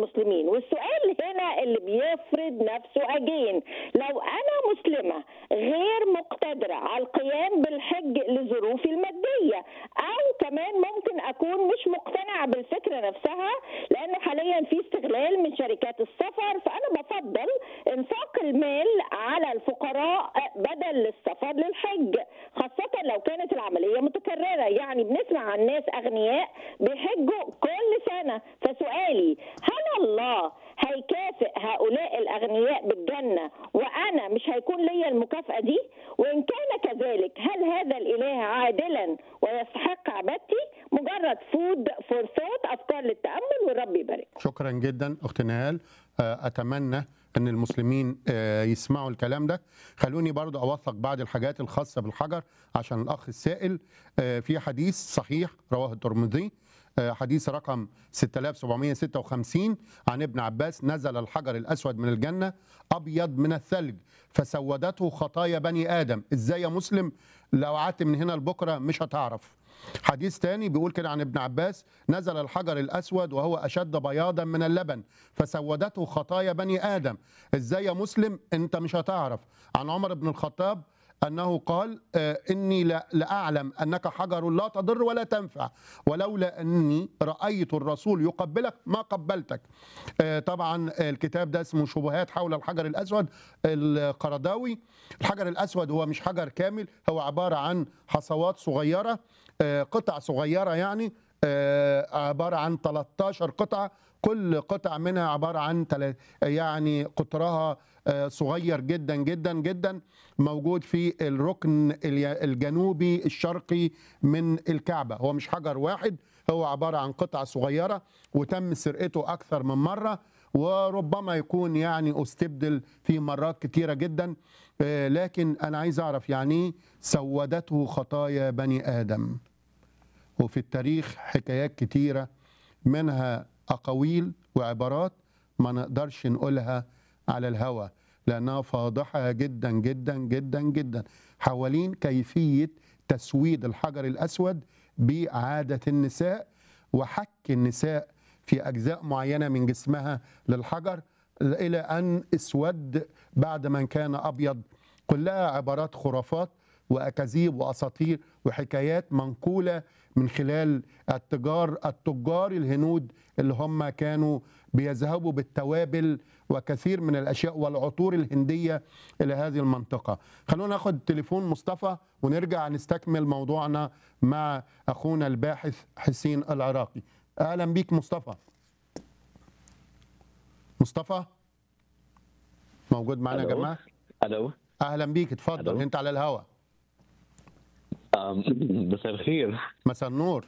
المسلمين والسؤال هنا اللي بيفرض نفسه اجين لو انا مسلمه غير مقتدره على القيام بالحج لظروفي الماديه او كمان ممكن اكون مش مقتنعه بالفكره نفسها لان حاليا في استغلال من شركات السفر فانا بفضل انفاق المال على الفقراء بدل السفر للحج خاصه لو كانت العمليه متكرره يعني بنسمع عن ناس اغنياء بيحجوا كل سنه فسؤالي هل الله هيكافئ هؤلاء الاغنياء بالجنه وانا مش هيكون ليا المكافاه دي وان كان كذلك هل هذا الاله عادلا ويستحق عبادتي مجرد فود فور ثوت افكار للتامل والرب يبارك شكرا جدا اخت نهال آه، اتمنى ان المسلمين آه، يسمعوا الكلام ده خلوني برضو اوثق بعض الحاجات الخاصه بالحجر عشان الاخ السائل آه، في حديث صحيح رواه الترمذي آه، حديث رقم 6756 عن ابن عباس نزل الحجر الاسود من الجنه ابيض من الثلج فسودته خطايا بني ادم ازاي يا مسلم لو قعدت من هنا لبكره مش هتعرف حديث تاني بيقول كده عن ابن عباس نزل الحجر الأسود وهو أشد بياضا من اللبن فسودته خطايا بني آدم إزاي يا مسلم أنت مش هتعرف عن عمر بن الخطاب أنه قال آه، إني لا- لأعلم أنك حجر لا تضر ولا تنفع ولولا أني رأيت الرسول يقبلك ما قبلتك آه، طبعا الكتاب ده اسمه شبهات حول الحجر الأسود القرداوي الحجر الأسود هو مش حجر كامل هو عبارة عن حصوات صغيرة آه، قطع صغيرة يعني آه، عبارة عن 13 قطعة كل قطعة منها عبارة عن تلا- يعني قطرها آه، صغير جدا جدا جدا موجود في الركن الي- الجنوبي الشرقي من الكعبة هو مش حجر واحد هو عبارة عن قطع صغيرة وتم سرقته أكثر من مرة وربما يكون يعني استبدل في مرات كتيرة جدا آه، لكن أنا عايز أعرف يعني إيه سودته خطايا بني آدم وفي التاريخ حكايات كتيرة منها أقاويل وعبارات ما نقدرش نقولها على الهوى لأنها فاضحة جدا جدا جدا جدا حوالين كيفية تسويد الحجر الأسود بعادة النساء وحك النساء في أجزاء معينة من جسمها للحجر إلى أن اسود بعد ما كان أبيض كلها عبارات خرافات واكاذيب واساطير وحكايات منقوله من خلال التجار التجار الهنود اللي هم كانوا بيذهبوا بالتوابل وكثير من الاشياء والعطور الهنديه الى هذه المنطقه. خلونا ناخد تليفون مصطفى ونرجع نستكمل موضوعنا مع اخونا الباحث حسين العراقي. اهلا بيك مصطفى. مصطفى موجود معنا يا ألو. جماعه؟ الو اهلا بيك اتفضل ألو. انت على الهوا أم، مساء الخير مساء النور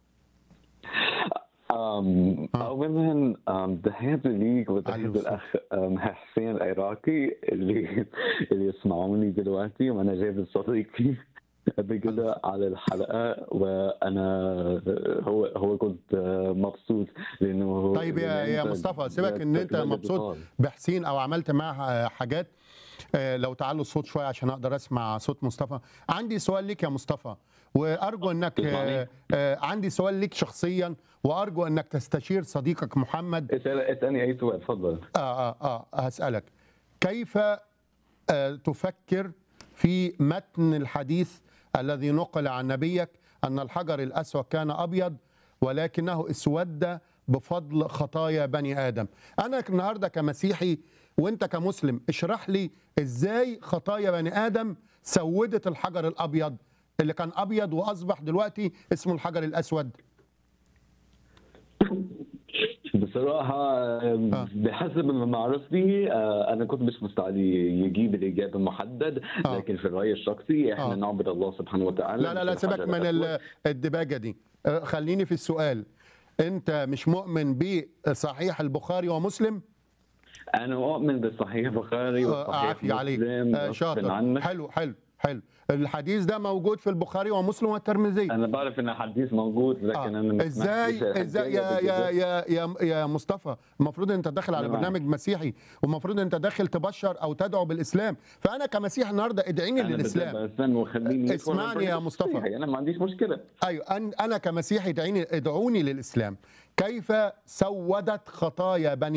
أم، آه. اولا أم، تحياتي ليك علي وتحياتي وسهلا. الاخ أم، حسين العراقي اللي اللي يسمعوني دلوقتي وانا جايب صديقي قبل كده على الحلقه وانا هو هو كنت مبسوط لانه هو طيب يا لأن يا أنت مصطفى سيبك ان انت تقبل مبسوط الإطار. بحسين او عملت معاه حاجات آه، لو تعلوا الصوت شويه عشان اقدر اسمع صوت مصطفى عندي سؤال ليك يا مصطفى وارجو انك تسمعني؟ آه، آه، عندي سؤال ليك شخصيا وارجو انك تستشير صديقك محمد اسال اسالني اي سؤال تفضل اه اه اه هسألك كيف آه تفكر في متن الحديث الذي نقل عن نبيك أن الحجر الأسود كان أبيض ولكنه اسود بفضل خطايا بني آدم أنا النهاردة كمسيحي وانت كمسلم اشرح لي ازاي خطايا بني آدم سودت الحجر الأبيض اللي كان أبيض وأصبح دلوقتي اسمه الحجر الأسود بصراحة بحسب معرفتي آه، أنا كنت مش مستعد يجيب الإجابة محدد آه. لكن في الرأي الشخصي إحنا آه. نعبد الله سبحانه وتعالى لا لا لا مش سيبك الحجر من الأسود. ال- الدباجه دي أه، خليني في السؤال انت مش مؤمن بصحيح البخاري ومسلم أنا أؤمن بالصحيح البخاري أه، والصحيح عافية عليك مسلم أه، غصب شاطر عنك. حلو حلو حلو الحديث ده موجود في البخاري ومسلم والترمذي أنا بعرف إن الحديث موجود لكن آه. أنا ما ازاي سمعتش ازاي يا الحكاية يا بالذات. يا يا يا مصطفى المفروض انت داخل على أنا معاك. برنامج مسيحي والمفروض انت داخل تبشر او تدعو بالاسلام فانا كمسيح النهارده ادعيني أنا للاسلام بدي استنى وخليني أدخل اسمعني على يا الطريق مصطفى. الصحيح. أنا ما عنديش مشكلة ايوه أن- انا كمسيحي ادعيني ادعوني للاسلام كيف سودت خطايا بني